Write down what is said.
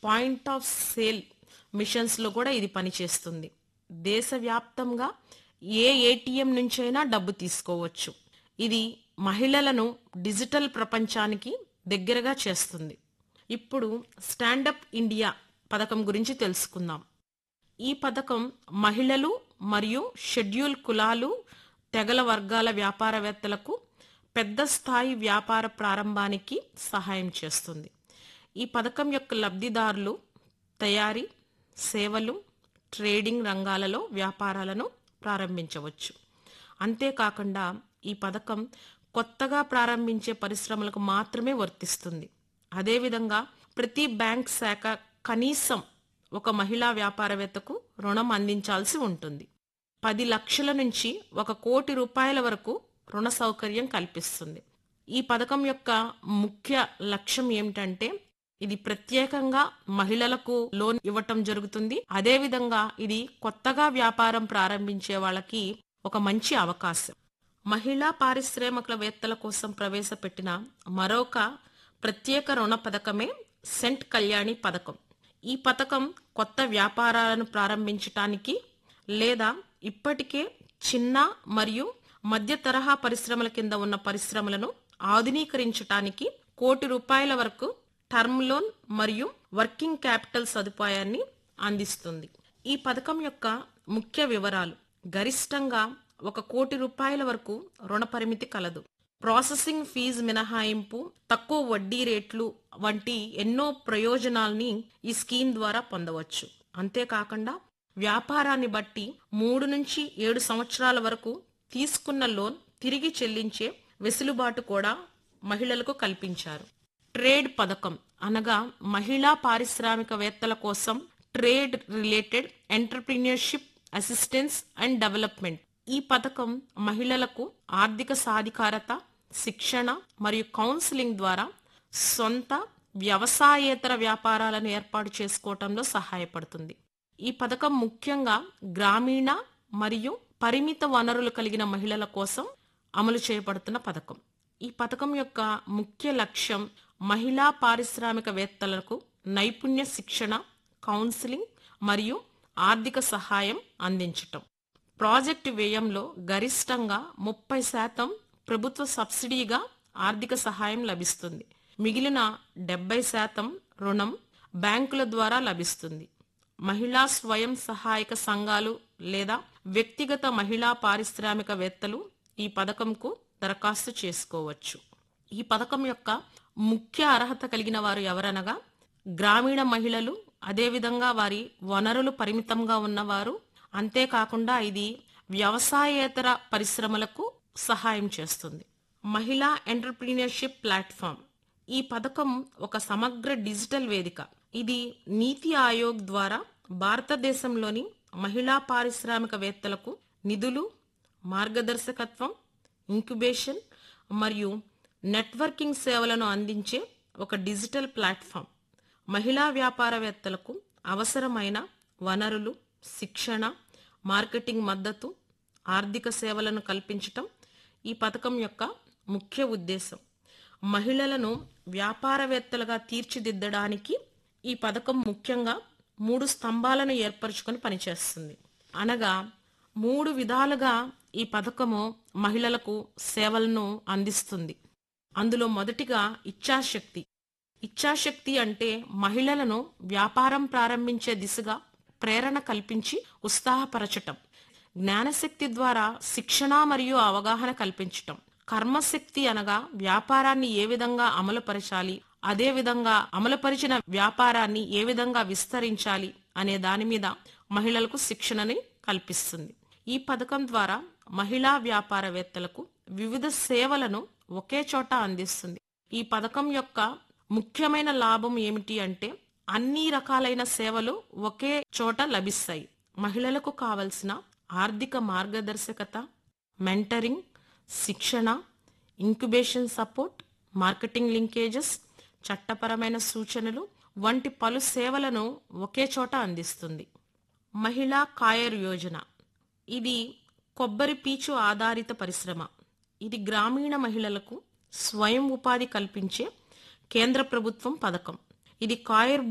point of sale మిషన్స్లో కూడా ఇది పనిచేస్తుంది దేశవ్యాప్తంగా ఏ ఏటీఎం నుంచైనా డబ్బు తీసుకోవచ్చు ఇది మహిళలను డిజిటల్ ప్రపంచానికి దగ్గరగా చేస్తుంది ఇప్పుడు స్టాండప్ ఇండియా పథకం గురించి తెలుసుకుందాం ఈ పథకం మహిళలు మరియు షెడ్యూల్ కులాలు తెగల వర్గాల వ్యాపారవేత్తలకు పెద్ద స్థాయి వ్యాపార ప్రారంభానికి సహాయం చేస్తుంది ఈ పథకం యొక్క లబ్ధిదారులు తయారీ సేవలు ట్రేడింగ్ రంగాలలో వ్యాపారాలను ప్రారంభించవచ్చు అంతేకాకుండా ఈ పథకం కొత్తగా ప్రారంభించే పరిశ్రమలకు మాత్రమే వర్తిస్తుంది అదేవిధంగా ప్రతి బ్యాంక్ శాఖ కనీసం ఒక మహిళా వ్యాపారవేత్తకు రుణం అందించాల్సి ఉంటుంది పది లక్షల నుంచి ఒక కోటి రూపాయల వరకు రుణ సౌకర్యం కల్పిస్తుంది ఈ పథకం యొక్క ముఖ్య లక్ష్యం ఏమిటంటే ఇది ప్రత్యేకంగా మహిళలకు లోన్ ఇవ్వటం జరుగుతుంది అదేవిధంగా ఇది కొత్తగా వ్యాపారం ప్రారంభించే వాళ్ళకి ఒక మంచి అవకాశం మహిళా పారిశ్రామికవేత్తల కోసం ప్రవేశపెట్టిన మరొక ప్రత్యేక రుణ పథకమే సెంట్ కళ్యాణి పథకం ఈ పథకం కొత్త వ్యాపారాలను ప్రారంభించటానికి లేదా ఇప్పటికే చిన్న మరియు మధ్య తరహా పరిశ్రమల కింద ఉన్న పరిశ్రమలను ఆధునీకరించటానికి కోటి రూపాయల వరకు టర్మ్ లోన్ మరియు వర్కింగ్ క్యాపిటల్ సదుపాయాన్ని అందిస్తుంది ఈ పథకం యొక్క ముఖ్య వివరాలు గరిష్టంగా ఒక కోటి రూపాయల వరకు రుణ పరిమితి కలదు ప్రాసెసింగ్ ఫీజు మినహాయింపు తక్కువ వడ్డీ రేట్లు వంటి ఎన్నో ప్రయోజనాల్ని ఈ స్కీమ్ ద్వారా పొందవచ్చు అంతేకాకుండా వ్యాపారాన్ని బట్టి మూడు నుంచి ఏడు సంవత్సరాల వరకు తీసుకున్న లోన్ తిరిగి చెల్లించే వెసులుబాటు కూడా మహిళలకు కల్పించారు ట్రేడ్ పథకం అనగా మహిళా పారిశ్రామికవేత్తల కోసం trade related entrepreneurship assistance and development ఈ పథకం మహిళలకు ఆర్థిక సాధికారత శిక్షణ మరియు కౌన్సిలింగ్ ద్వారా సొంత వ్యవసాయేతర వ్యాపారాలను ఏర్పాటు చేసుకోవటంలో సహాయపడుతుంది ఈ పథకం ముఖ్యంగా గ్రామీణ మరియు పరిమిత వనరులు కలిగిన మహిళల కోసం అమలు చేయబడుతున్న పథకం ఈ పథకం యొక్క ముఖ్య లక్ష్యం మహిళా పారిశ్రామికవేత్తలకు నైపుణ్య శిక్షణ కౌన్సిలింగ్ మరియు ఆర్థిక సహాయం అందించటం ప్రాజెక్టు వ్యయంలో గరిష్టంగా ముప్పై శాతం ప్రభుత్వ సబ్సిడీగా ఆర్థిక సహాయం లభిస్తుంది మిగిలిన డెబ్బై శాతం రుణం బ్యాంకుల ద్వారా లభిస్తుంది మహిళా స్వయం సహాయక సంఘాలు లేదా వ్యక్తిగత మహిళా పారిశ్రామికవేత్తలు ఈ పథకంకు దరఖాస్తు చేసుకోవచ్చు ఈ పథకం యొక్క ముఖ్య అర్హత కలిగిన వారు ఎవరనగా గ్రామీణ మహిళలు అదేవిధంగా వారి వనరులు పరిమితంగా ఉన్నవారు అంతేకాకుండా ఇది వ్యవసాయేతర పరిశ్రమలకు సహాయం చేస్తుంది మహిళా ఎంటర్ప్రీనియర్షిప్ ప్లాట్ఫామ్ ఈ పథకం ఒక సమగ్ర డిజిటల్ వేదిక ఇది నీతి ఆయోగ్ ద్వారా భారతదేశంలోని మహిళా పారిశ్రామికవేత్తలకు నిధులు మార్గదర్శకత్వం ఇంక్యుబేషన్ మరియు నెట్వర్కింగ్ సేవలను అందించే ఒక డిజిటల్ ప్లాట్ఫామ్ మహిళా వ్యాపారవేత్తలకు అవసరమైన వనరులు శిక్షణ మార్కెటింగ్ మద్దతు ఆర్థిక సేవలను కల్పించటం ఈ పథకం యొక్క ముఖ్య ఉద్దేశం మహిళలను వ్యాపారవేత్తలుగా తీర్చిదిద్దడానికి ఈ పథకం ముఖ్యంగా మూడు స్తంభాలను ఏర్పరచుకొని పనిచేస్తుంది అనగా మూడు విధాలుగా ఈ పథకము మహిళలకు సేవలను అందిస్తుంది అందులో మొదటిగా ఇచ్ఛాశక్తి ఇచ్ఛాశక్తి అంటే మహిళలను వ్యాపారం ప్రారంభించే దిశగా ప్రేరణ కల్పించి ఉత్సాహపరచటం జ్ఞానశక్తి ద్వారా శిక్షణ మరియు అవగాహన కల్పించటం కర్మశక్తి అనగా వ్యాపారాన్ని ఏ విధంగా అమలుపరచాలి అదే విధంగా అమలుపరిచిన వ్యాపారాన్ని ఏ విధంగా విస్తరించాలి అనే దాని మీద మహిళలకు శిక్షణని కల్పిస్తుంది ఈ పథకం ద్వారా మహిళా వ్యాపారవేత్తలకు వివిధ సేవలను ఒకే చోట అందిస్తుంది ఈ పథకం యొక్క ముఖ్యమైన లాభం ఏమిటి అంటే అన్ని రకాలైన సేవలు ఒకే చోట లభిస్తాయి మహిళలకు కావలసిన ఆర్థిక మార్గదర్శకత మెంటరింగ్ శిక్షణ ఇంక్యుబేషన్ సపోర్ట్ మార్కెటింగ్ లింకేజెస్ చట్టపరమైన సూచనలు వంటి పలు సేవలను ఒకే చోట అందిస్తుంది మహిళా కాయర్ యోజన ఇది కొబ్బరి పీచు ఆధారిత పరిశ్రమ ఇది గ్రామీణ మహిళలకు స్వయం ఉపాధి కల్పించే కేంద్ర ప్రభుత్వం పథకం ఇది కాయర్